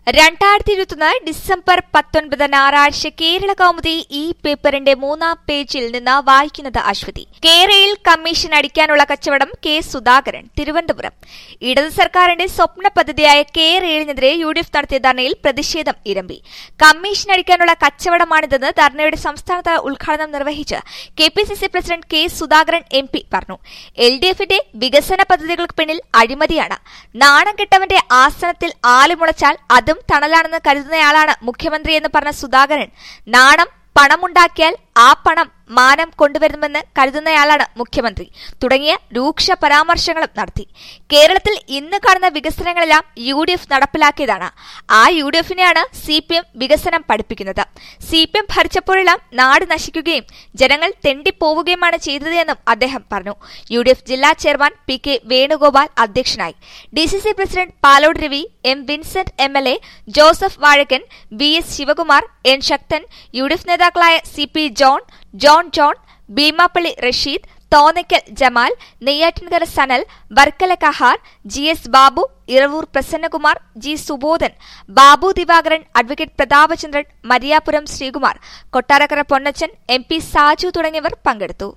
രണ്ടായിരത്തി ഇരുപത്തൊന്ന് ഡിസംബർ പത്തൊൻപത് ഞായറാഴ്ച കേരള കൗമുദി ഈ പേപ്പറിന്റെ മൂന്നാം പേജിൽ നിന്ന് വായിക്കുന്നത് അശ്വതി കേരളയിൽ കമ്മീഷൻ അടിക്കാനുള്ള കച്ചവടം കെ സുധാകരൻ തിരുവനന്തപുരം ഇടത് സർക്കാരിന്റെ സ്വപ്ന പദ്ധതിയായ കെ റെയിലിനെതിരെ യു ഡി എഫ് നടത്തിയ ധർണയിൽ പ്രതിഷേധം ഇരമ്പി കമ്മീഷൻ അടിക്കാനുള്ള കച്ചവടമാണിതെന്ന് ധർണയുടെ സംസ്ഥാനതല ഉദ്ഘാടനം നിർവഹിച്ച് K P C C president K Sudhakaran M P പറഞ്ഞു എൽ ഡി എഫിന്റെ വികസന പദ്ധതികൾക്ക് പിന്നിൽ അഴിമതിയാണ് നാണം കെട്ടവന്റെ ആസനത്തിൽ ആലുമുളച്ചാൽ അതും തണലാണെന്ന് കരുതുന്നയാളാണ് മുഖ്യമന്ത്രി എന്ന് പറഞ്ഞ സുധാകരൻ നാണം പണമുണ്ടാക്കിയാൽ ആ പണം മാനം കൊണ്ടുവരുമെന്ന് കരുതുന്നയാളാണ് മുഖ്യമന്ത്രി തുടങ്ങിയ രൂക്ഷ പരാമർശങ്ങളും നടത്തി കേരളത്തിൽ ഇന്ന് കാണുന്ന വികസനങ്ങളെല്ലാം യു ഡി എഫ് നടപ്പിലാക്കിയതാണ് ആ യു ഡി എഫിനെയാണ് സി പി എം വികസനം പഠിപ്പിക്കുന്നത് സി പി എം ഭരിച്ചപ്പോഴെല്ലാം നാട് നശിക്കുകയും ജനങ്ങൾ തെണ്ടിപ്പോവുകയുമാണ് ചെയ്തത് എന്നും അദ്ദേഹം പറഞ്ഞു യു ഡി എഫ് ജില്ലാ ചെയർമാൻ പി കെ വേണുഗോപാൽ അധ്യക്ഷനായി D C C president Palode Ravi M Vincent M L A Joseph Vazhakkan V S Sivakumar N Sakthan U D F നേതാക്കളായ C P John John John Beemapally Rasheed Thonnakkal Jamal Neyyattinkara Sanal Varkala Kahar G S Babu Iravoor Prasannakumar G Subodhan Babu Divakaran advocate Prathapachandran Mariyapuram Sreekumar Kottarakkara Ponnachan M P Saju തുടങ്ങിയവർ പങ്കെടുത്തു